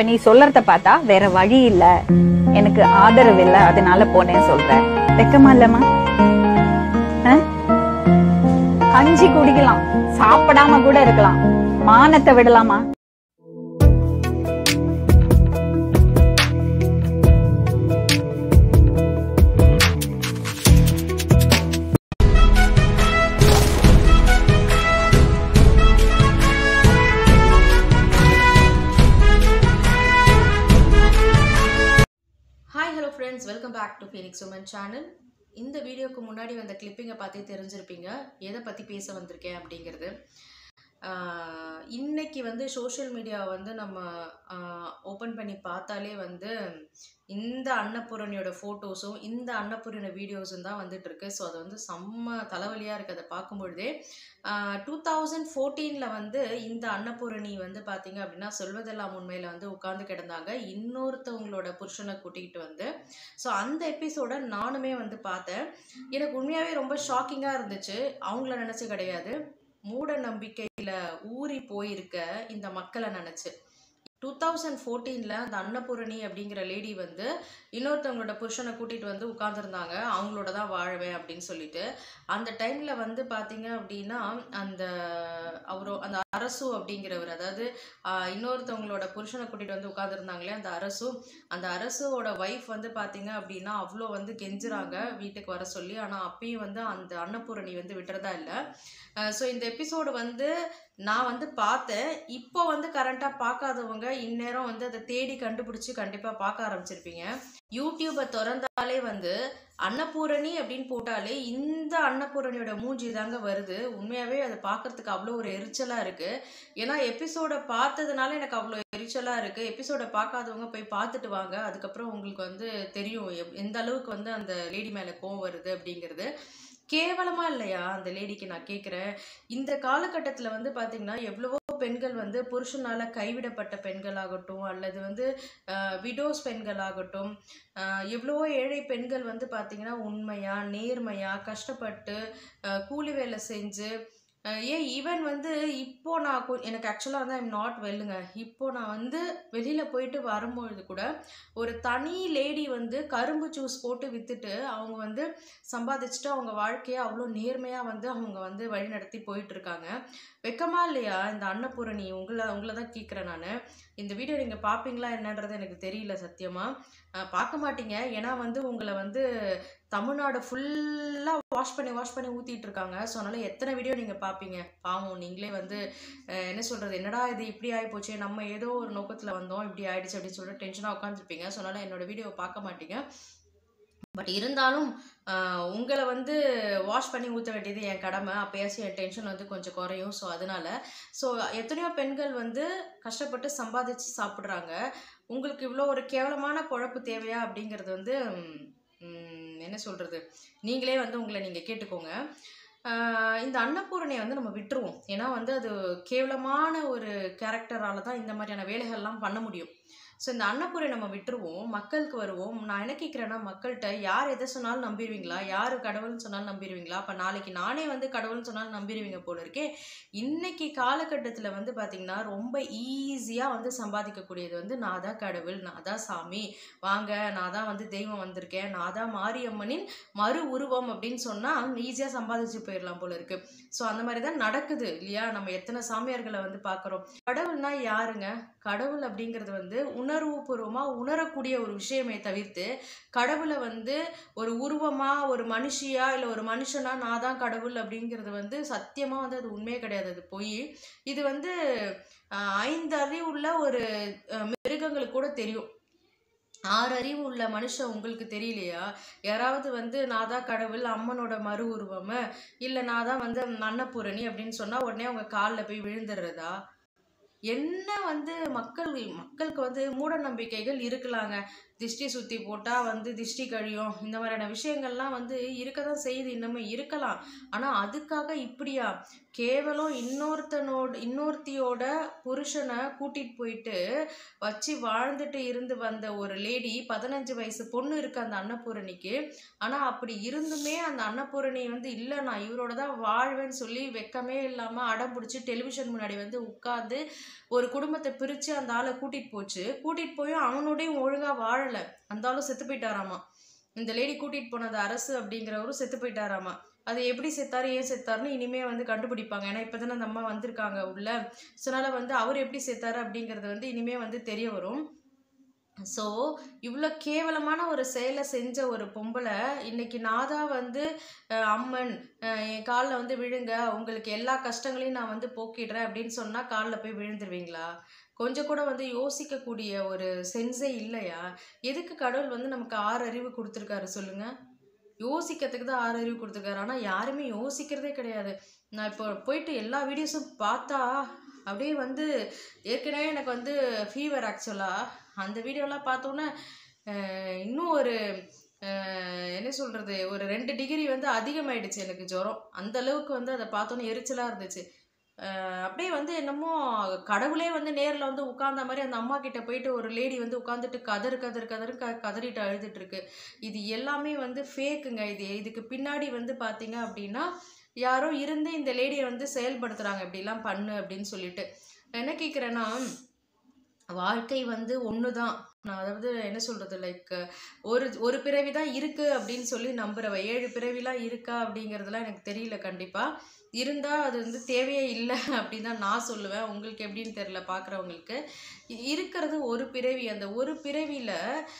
இப்ப நீ சொல்றத பார்த்தா வேற வழி இல்ல எனக்கு ஆதரவு இல்ல அதனால போனேன்னு சொல்ற வெக்கமா இல்லம்மா ஆ? கஞ்சி குடிக்கலாம் சாப்பிடாம கூட இருக்கலாம் மானத்தை விடலாமா hi hello friends welcome back to Phoenix woman channel இந்த வீடியோக்கு முன்னாடி வந்த கிளிப்பிங்கை பார்த்தே தெரிஞ்சிருப்பீங்க எதை பற்றி பேச வந்திருக்கேன் அப்படிங்கிறது ஆஹ் இன்னைக்கு வந்து சோஷியல் மீடியா வந்து நம்ம ஓப்பன் பண்ணி பார்த்தாலே வந்து இந்த அன்னபூரணியோட ஃபோட்டோஸும் இந்த அன்னபூரணி வீடியோஸும் தான் வந்துட்டு இருக்கு ஸோ அது வந்து செம்ம தலைவலியாக இருக்குது அதை பார்க்கும்பொழுதே டூ தௌசண்ட் ஃபோர்டீனில் வந்து இந்த அன்னபூரணி வந்து பார்த்தீங்க அப்படின்னா சொல்வதெல்லாம் உண்மையில் வந்து உட்கார்ந்து கிடந்தாங்க இன்னொருத்தவங்களோட புருஷனை கூட்டிகிட்டு வந்து ஸோ அந்த எபிசோட நானுமே வந்து பார்த்தேன் எனக்கு உண்மையாகவே ரொம்ப ஷாக்கிங்காக இருந்துச்சு அவங்கள நினச்சி கிடையாது மூட நம்பிக்கையில் ஊறி போயிருக்க இந்த மக்களை நினச்சி டூ தௌசண்ட் ஃபோர்டீனில் அந்த அன்னபூரணி அப்படிங்கிற லேடி வந்து இன்னொருத்தவங்களோட புருஷனை கூட்டிகிட்டு வந்து உட்காந்துருந்தாங்க அவங்களோட தான் வாழுவேன் அப்படின்னு சொல்லிட்டு அந்த டைமில் வந்து பார்த்தீங்க அப்படின்னா அந்த அவரோ அந்த அரசு அப்படிங்கிறவர் அதாவது ஆஹ், இன்னொருத்தவங்களோட புருஷனை கூட்டிகிட்டு வந்து உட்காந்துருந்தாங்களே அந்த அரசு அந்த அரசோட ஒய்ஃப் வந்து பார்த்தீங்க அப்படின்னா அவ்வளோ வந்து கெஞ்சுறாங்க வீட்டுக்கு வர சொல்லி ஆனால் அப்பயும் வந்து அந்த அன்னபூரணி வந்து விட்டுறதா இல்லை ஸோ இந்த எபிசோடு வந்து நான் வந்து பார்த்தேன் இப்போ வந்து கரண்ட்டாக பார்க்காதவங்க இந்நேரம் வந்து அதை தேடி கண்டுபிடிச்சி கண்டிப்பாக பார்க்க ஆரம்பிச்சிருப்பீங்க யூடியூப்பை திறந்தாலே வந்து அன்னபூரணி அப்படின்னு போட்டாலே இந்த அன்னபூரணியோட மூஞ்சி தாங்க வருது உண்மையாகவே அதை பார்க்கறதுக்கு அவ்வளோ ஒரு எரிச்சலாக இருக்குது ஏன்னா எபிசோடை பார்த்ததுனால எனக்கு அவ்வளோ எரிச்சலாக இருக்குது எபிசோடை பார்க்காதவங்க போய் பார்த்துட்டு வாங்க அதுக்கப்புறம் உங்களுக்கு வந்து தெரியும் எப்- எந்த அளவுக்கு வந்து அந்த லேடி மேலே கோவம் வருது அப்படிங்கிறது கேவலமா இல்லையா அந்த லேடிக்கு நான் கேட்குறேன் இந்த காலகட்டத்தில் வந்து பார்த்தீங்கன்னா எவ்வளவோ பெண்கள் வந்து புருஷனால கைவிடப்பட்ட பெண்களாகட்டும் அல்லது வந்து விடோஸ் பெண்களாகட்டும் ஆஹ் எவ்வளவோ ஏழை பெண்கள் வந்து பார்த்தீங்கன்னா உண்மையா நேர்மையா கஷ்டப்பட்டு ஆஹ் கூலி வேலை செஞ்சு ஆஹ் ஏன் ஈவன் வந்து இப்போ நான் கொ- எனக்கு ஆக்சுவலாக வந்து ஐம் நாட் வெல்லுங்க இப்போ நான் வந்து வெளியில் போயிட்டு வரும்பொழுது கூட ஒரு தனி லேடி வந்து கரும்பு ஜூஸ் போட்டு விற்றுட்டு அவங்க வந்து சம்பாதிச்சுட்டு அவங்க வாழ்க்கையை அவ்வளோ நேர்மையாக வந்து அவங்க வந்து வழிநடத்தி போயிட்டு இருக்காங்க வெக்கமா இல்லையா இந்த அன்னபூரணி உங்களை உங்களை தான் கேட்குறேன் நான் இந்த வீடியோ நீங்கள் பார்ப்பீங்களா என்னன்றது எனக்கு தெரியல சத்தியமாக பார்க்க மாட்டீங்க ஏன்னா வந்து உங்களை வந்து தமிழ்நாடு ஃபுல்லாக வாஷ் பண்ணி வாஷ் பண்ணி ஊற்றிட்டு இருக்காங்க ஸோ அதனால் எத்தனை வீடியோ நீங்கள் பார்ப்பீங்க பாவம் நீங்களே வந்து அஹ், என்ன சொல்கிறது என்னடா இது இப்படி ஆகி போச்சே நம்ம ஏதோ ஒரு நோக்கத்தில் வந்தோம் இப்படி ஆயிடுச்சு அப்படின்னு சொல்லிட்டு டென்ஷனாக உட்காந்துருப்பீங்க ஸோ அதனால் என்னோட வீடியோவை பார்க்க மாட்டீங்க பட் இருந்தாலும் ஆஹ், உங்களை வந்து வாஷ் பண்ணி ஊற்ற வேண்டியது என் கடமை அப்போயாச்சும் என் டென்ஷன் வந்து கொஞ்சம் குறையும் ஸோ அதனால ஸோ எத்தனையோ பெண்கள் வந்து கஷ்டப்பட்டு சம்பாதிச்சு சாப்பிட்றாங்க உங்களுக்கு இவ்வளோ ஒரு கேவலமான பொழப்பு தேவையா அப்படிங்கிறது வந்து ம், ம், என்ன சொல்கிறது நீங்களே வந்து உங்களை நீங்கள் கேட்டுக்கோங்க ஆஹ், இந்த அன்னபூரணியை வந்து நம்ம விட்டுருவோம் ஏன்னா வந்து அது கேவலமான ஒரு கேரக்டரால தான் இந்த மாதிரியான வேலைகள்லாம் பண்ண முடியும் ஸோ இந்த அன்னபூரை நம்ம விட்டுருவோம் மக்களுக்கு வருவோம் நான் என்ன கேட்குறேன்னா மக்கள்கிட்ட யார் எதை சொன்னாலும் நம்பிடுவீங்களா யார் கடவுள்னு சொன்னாலும் நம்பிடுவீங்களா அப்போ நாளைக்கு நானே வந்து கடவுள்னு சொன்னாலும் நம்பிடுவீங்க போல இருக்கே இன்னைக்கு காலகட்டத்தில் வந்து பார்த்திங்கன்னா ரொம்ப ஈஸியாக வந்து சம்பாதிக்கக்கூடியது வந்து நான் தான் கடவுள் நான் தான் சாமி வாங்க நான் தான் வந்து தெய்வம் வந்திருக்கேன் நான் தான் மாரியம்மனின் மறு உருவம் அப்படின்னு சொன்னால் ஈஸியாக சம்பாதிச்சு போயிடலாம் போல இருக்கு ஸோ அந்த மாதிரி தான் நடக்குது இல்லையா நம்ம எத்தனை சாமியார்களை வந்து பார்க்குறோம் கடவுள்னா யாருங்க கடவுள் அப்படிங்கிறது வந்து உணர்வுபூர்வமாக உணரக்கூடிய ஒரு விஷயமே தவிர்த்து கடவுளை வந்து ஒரு உருவமா ஒரு மனுஷியா இல்லை ஒரு மனுஷனா நான் தான் கடவுள் அப்படிங்கிறது வந்து சத்தியமாக வந்து அது உண்மையே கிடையாது அது பொய் இது வந்து ஆஹ், ஐந்து அறிவுள்ள ஒரு அஹ், மிருகங்களுக்கு கூட தெரியும் ஆறு அறிவு உள்ள மனுஷன் உங்களுக்கு தெரியலையா யாராவது வந்து நான் தான் கடவுள் அம்மனோட மறு உருவம் இல்லை நான் தான் வந்து அன்னபூரணி அப்படின்னு சொன்னால் உடனே அவங்க காலில் போய் விழுந்துடுறதா என்ன வந்து மக்கள் மக்களுக்கு வந்து மூட நம்பிக்கைகள் இருக்கலாங்க திஷ்டி சுற்றி போட்டால் வந்து திஷ்டி கழியும் இந்த மாதிரியான விஷயங்கள்லாம் வந்து இருக்க தான் செய்யுது இன்னமும் இருக்கலாம் ஆனால் அதுக்காக இப்படியா கேவலம் இன்னொருத்தனோட இன்னொருத்தியோட புருஷனை கூட்டிகிட்டு போயிட்டு வச்சு வாழ்ந்துட்டு இருந்து வந்த ஒரு லேடி பதினஞ்சு வயசு பொண்ணு இருக்கு அந்த அன்னபூரணிக்கு ஆனால் அப்படி இருந்துமே அந்த அன்னபூரணி வந்து இல்லை நான் இவரோட தான் வாழ்வேன்னு சொல்லி வெக்கமே இல்லாமல் அடம் பிடிச்சி டெலிவிஷன் முன்னாடி வந்து உட்காந்து ஒரு குடும்பத்தை பிரித்து அந்த ஆளை கூட்டிகிட்டு போச்சு கூட்டிகிட்டு போயும் அவனோடையும் ஒழுங்காக வாழலை அந்த ஆளும் செத்து போயிட்டாராமா இந்த லேடி கூட்டிகிட்டு போனது அரசு அப்படிங்கிறவரும் செத்து போயிட்டாராமா அது எப்படி செத்தாரு ஏன் செத்தாருன்னு இனிமே வந்து கண்டுபிடிப்பாங்க ஏன்னா இப்போ தானே அந்த அம்மா வந்திருக்காங்க உள்ள ஸோ அதனால் வந்து அவர் எப்படி செத்தாரு அப்படிங்கிறது வந்து இனிமே வந்து தெரிய வரும் ஸோ இவ்வளோ கேவலமான ஒரு செயலை செஞ்ச ஒரு பொம்பளை இன்னைக்கு நாதா வந்து அஹ், அம்மன் அஹ், என் காலில் வந்து விழுங்க உங்களுக்கு எல்லா கஷ்டங்களையும் நான் வந்து போக்கிடுறேன் அப்படின்னு சொன்னால் காலில் போய் விழுந்துருவீங்களா கொஞ்சம் கூட வந்து யோசிக்கக்கூடிய ஒரு சென்ஸே இல்லையா எதுக்கு கடவுள் வந்து நமக்கு ஆறு அறிவு கொடுத்துருக்காரு சொல்லுங்க யோசிக்கிறதுக்கு தான் ஆறு அறிவு கொடுத்துருக்காரு ஆனால் யாருமே யோசிக்கிறதே கிடையாது நான் இப்போ போயிட்டு எல்லா வீடியோஸும் பார்த்தா அப்படியே வந்து ஏற்கனவே எனக்கு வந்து ஃபீவர் ஆக்சுவலாக அந்த வீடியோலாம் பார்த்தோன்னே அஹ், இன்னும் ஒரு அஹ், என்ன சொல்கிறது ஒரு ரெண்டு டிகிரி வந்து அதிகமாயிடுச்சு எனக்கு ஜுரம் அந்த அளவுக்கு வந்து அதை பார்த்தோன்னே எரிச்சலாக இருந்துச்சு அஹ், அப்படியே வந்து என்னமோ கடவுளே வந்து நேரில் வந்து உட்கார்ந்த மாதிரி அந்த அம்மா கிட்ட போயிட்டு ஒரு லேடி வந்து உட்காந்துட்டு கதறு கதறு கதறு க கதறிட்டு அழுதுட்டு இருக்கு இது எல்லாமே வந்து ஃபேக்குங்க இது இதுக்கு பின்னாடி வந்து பார்த்தீங்க அப்படின்னா யாரோ இருந்து இந்த லேடியை வந்து செயல்படுத்துகிறாங்க இப்படிலாம் பண்ணு அப்படின்னு சொல்லிட்டு நான் என்ன கேட்குறேன்னா வாழ்க்கை வந்து ஒன்று தான் நான் அதாவது என்ன சொல்கிறது லைக் ஒரு ஒரு பிறவி தான் இருக்குது அப்படின்னு சொல்லி நம்புறவ ஏழு பிறவிலாம் இருக்கா அப்படிங்கிறதுலாம் எனக்கு தெரியல கண்டிப்பாக இருந்தால் அது வந்து தேவையே இல்லை அப்படின்னு தான் நான் சொல்லுவேன் உங்களுக்கு எப்படின்னு தெரில பார்க்குறவங்களுக்கு இருக்கிறது ஒரு பிறவி அந்த ஒரு பிறவியில்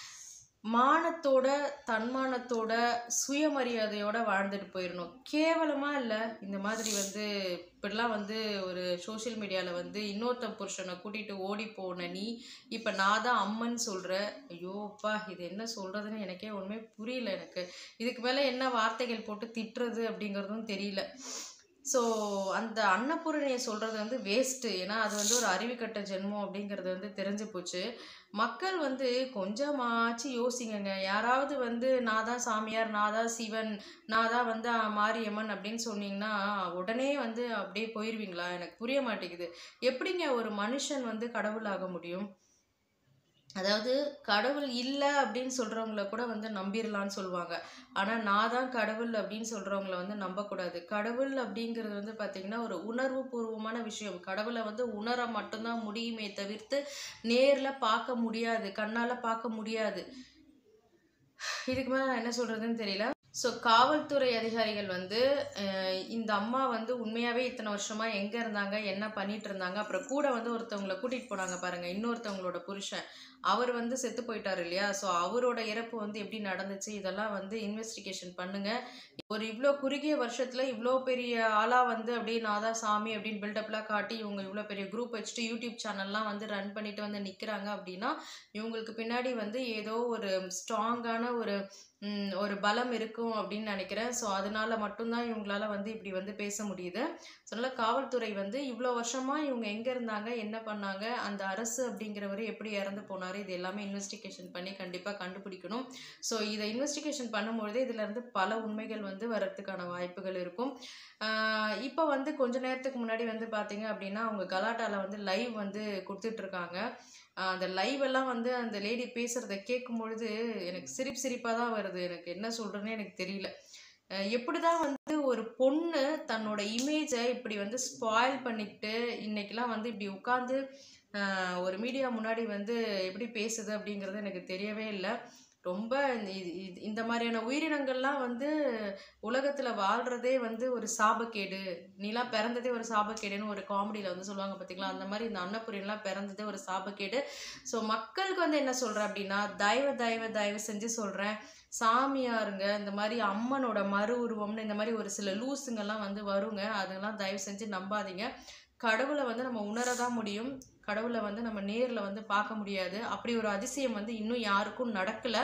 மானத்தோட தன்மானத்தோட சுயமரியாதையோட வாழ்ந்துட்டு போயிடணும் கேவலமாக இல்லை இந்த மாதிரி வந்து இப்படிலாம் வந்து ஒரு சோஷியல் மீடியாவில் வந்து இன்னொருத்த புருஷனை கூட்டிகிட்டு ஓடி போன நீ இப்போ நான் தான் அம்மன் சொல்கிற ஐயோப்பா இது என்ன சொல்கிறதுன்னு எனக்கே ஒன்றுமே புரியல எனக்கு இதுக்கு மேலே என்ன வார்த்தைகள் போட்டு திட்டுறது அப்படிங்கிறதும் தெரியல ஸோ அந்த அன்னபூரணியை சொல்கிறது வந்து வேஸ்ட்டு ஏன்னா அது வந்து ஒரு அறிவுக்கட்ட ஜென்மம் அப்படிங்கிறது வந்து தெரிஞ்சு போச்சு மக்கள் வந்து கொஞ்சமாச்சு யோசிங்கங்க யாராவது வந்து நான் தான் சாமியார் நான் தான் சிவன் நான் தான் வந்து அஹ், மாரியம்மன் அப்படின்னு சொன்னீங்கன்னா உடனே வந்து அப்படியே போயிடுவீங்களா எனக்கு புரிய மாட்டேங்குது எப்படிங்க ஒரு மனுஷன் வந்து கடவுளாக முடியும் அதாவது கடவுள் இல்லை அப்படின்னு சொல்கிறவங்கள கூட வந்து நம்பிடலான்னு சொல்லுவாங்க ஆனால் நான் தான் கடவுள் அப்படின்னு சொல்கிறவங்கள வந்து நம்பக்கூடாது கடவுள் அப்படிங்கிறது வந்து பார்த்திங்கன்னா ஒரு உணர்வு பூர்வமான விஷயம் கடவுளை வந்து உணர மட்டும்தான் முடியுமே தவிர்த்து நேரில் பார்க்க முடியாது கண்ணால் பார்க்க முடியாது இதுக்கு மேலே நான் என்ன சொல்கிறதுன்னு தெரியல ஸோ காவல்துறை அதிகாரிகள் வந்து அஹ், இந்த அம்மா வந்து உண்மையாகவே இத்தனை வருஷமாக எங்கே இருந்தாங்க என்ன பண்ணிட்டு இருந்தாங்க அப்புறம் கூட வந்து ஒருத்தவங்களை கூட்டிகிட்டு போனாங்க பாருங்கள் இன்னொருத்தவங்களோட புருஷன் அவர் வந்து செத்து போயிட்டார் இல்லையா ஸோ அவரோட இறப்பு வந்து எப்படி நடந்துச்சு இதெல்லாம் வந்து இன்வெஸ்டிகேஷன் பண்ணுங்க ஒரு இவ்வளோ குறுகிய வருஷத்தில் இவ்வளோ பெரிய ஆளாக வந்து அப்படியே நான் தான் சாமி அப்படின்னு பில்டப்லாம் காட்டி இவங்க இவ்வளோ பெரிய குரூப் வச்சுட்டு யூடியூப் சேனல்லாம் வந்து ரன் பண்ணிட்டு வந்து நிற்கிறாங்க அப்படின்னா இவங்களுக்கு பின்னாடி வந்து ஏதோ ஒரு ஸ்ட்ராங்கான ஒரு ம், ஒரு பலம் இருக்கும் அப்படின்னு நினைக்கிறேன் ஸோ அதனால மட்டும்தான் இவங்களால வந்து இப்படி வந்து பேச முடியுது ஸோ அதனால காவல்துறை வந்து இவ்வளோ வருஷமா இவங்க எங்கே இருந்தாங்க என்ன பண்ணாங்க அந்த அரசு அப்படிங்கிறவர் எப்படி இறந்து போனார் இது எல்லாமே இன்வெஸ்டிகேஷன் பண்ணி கண்டிப்பாக கண்டுபிடிக்கணும் ஸோ இதை இன்வெஸ்டிகேஷன் பண்ணும்பொழுதே இதுல இருந்து பல உண்மைகள் வந்து வர்றதுக்கான வாய்ப்புகள் இருக்கும் இப்போ வந்து கொஞ்ச நேரத்துக்கு முன்னாடி வந்து பார்த்தீங்க அப்படின்னா அவங்க கலாட்டால வந்து லைவ் வந்து கொடுத்துட்டு இருக்காங்க ஆஹ் அந்த லைவ் எல்லாம் வந்து அந்த லேடி பேசுறத கேட்கும் பொழுது எனக்கு சிரிப்பு சிரிப்பாக தான் வருது எனக்கு என்ன சொல்றேன்னு எனக்கு தெரியல அஹ் எப்படிதான் வந்து ஒரு பொண்ணு தன்னோட இமேஜை இப்படி வந்து ஸ்பாயில் பண்ணிக்கிட்டு இன்னைக்கெல்லாம் வந்து இப்படி உட்காந்து ஒரு மீடியா முன்னாடி வந்து எப்படி பேசுது அப்படிங்கிறது எனக்கு தெரியவே இல்லை ரொம்ப இந்த- இது- இது- இந்த மாதிரியான உயிரினங்கள்லாம் வந்து உலகத்தில் வாழ்கிறதே வந்து ஒரு சாபக்கேடு நீலாம் பிறந்ததே ஒரு சாபக்கேடுன்னு ஒரு காமெடியில் வந்து சொல்லுவாங்க பார்த்தீங்களா அந்த மாதிரி இந்த அன்னபுரியன்லாம் பிறந்ததே ஒரு சாபக்கேடு ஸோ மக்களுக்கு வந்து என்ன சொல்கிறேன் அப்படின்னா தயவு தயவு தயவு செஞ்சு சொல்கிறேன் சாமியாருங்க இந்த மாதிரி அம்மனோட மறு உருவம்னு இந்த மாதிரி ஒரு சில லூசுங்கெல்லாம் வந்து வருங்க அதெல்லாம் தயவு செஞ்சு நம்பாதீங்க கடவுளை வந்து நம்ம உணரதான் முடியும் கடவுளை வந்து நம்ம நேரில் வந்து பார்க்க முடியாது அப்படி ஒரு அதிசயம் வந்து இன்னும் யாருக்கும் நடக்கலை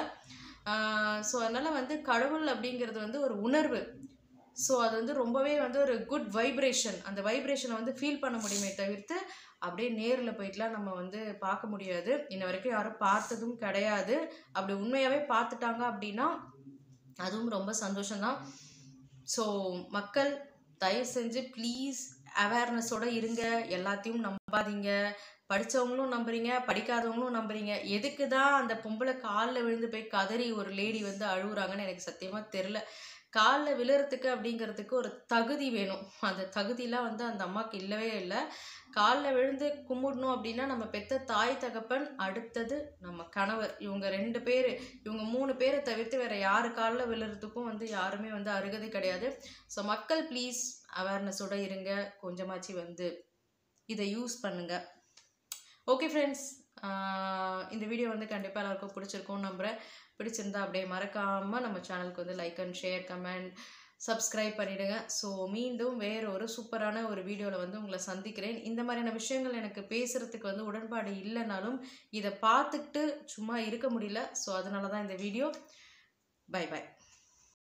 ஸோ அதனால் வந்து கடவுள் அப்படிங்கிறது வந்து ஒரு உணர்வு ஸோ அது வந்து ரொம்பவே வந்து ஒரு குட் வைப்ரேஷன் அந்த வைப்ரேஷனை வந்து ஃபீல் பண்ண முடியுமே தவிர்த்து அப்படியே நேரில் போயிட்டுலாம் நம்ம வந்து பார்க்க முடியாது இன்ன வரைக்கும் யாரும் பார்த்ததும் கிடையாது அப்படி உண்மையாகவே பார்த்துட்டாங்க அப்படின்னா அதுவும் ரொம்ப சந்தோஷம்தான் ஸோ மக்கள் தயவு செஞ்சு ப்ளீஸ் அவேர்னஸோட இருங்க எல்லாத்தையும் நம்பாதீங்க படித்தவங்களும் நம்புறீங்க படிக்காதவங்களும் நம்புறீங்க எதுக்கு தான் அந்த பொம்பளை காலில் விழுந்து போய் கதறி ஒரு லேடி வந்து அழுகுறாங்கன்னு எனக்கு சத்தியமாக தெரில காலில் விழுறதுக்கு அப்படிங்கிறதுக்கு ஒரு தகுதி வேணும் அந்த தகுதியெலாம் வந்து அந்த அம்மாவுக்கு இல்லவே இல்லை காலில் விழுந்து கும்பிடணும் அப்படின்னா நம்ம பெத்த தாய் தகப்பன் அடுத்தது நம்ம கணவர் இவங்க ரெண்டு பேர் இவங்க மூணு பேரை தவிர்த்து வேற யாரு காலில் விழுறதுக்கும் வந்து யாருமே வந்து அருகதை கிடையாது ஸோ மக்கள் ப்ளீஸ் அவேர்னஸோட இருங்க கொஞ்சமாச்சு வந்து இதை யூஸ் பண்ணுங்க ஓகே ஃப்ரெண்ட்ஸ் இந்த வீடியோ வந்து கண்டிப்பாக எல்லாருக்கும் பிடிச்சிருக்கும்னு நம்புகிறேன் பிடிச்சிருந்தா அப்படியே மறக்காமல் நம்ம சேனலுக்கு வந்து like and share comment subscribe பண்ணிடுங்க ஸோ மீண்டும் வேற ஒரு சூப்பரான ஒரு வீடியோவில் வந்து உங்களை சந்திக்கிறேன் இந்த மாதிரியான விஷயங்கள் எனக்கு பேசுகிறதுக்கு வந்து உடன்பாடு இல்லைனாலும் இதை பார்த்துக்கிட்டு சும்மா இருக்க முடியல ஸோ அதனால தான் இந்த வீடியோ பை பை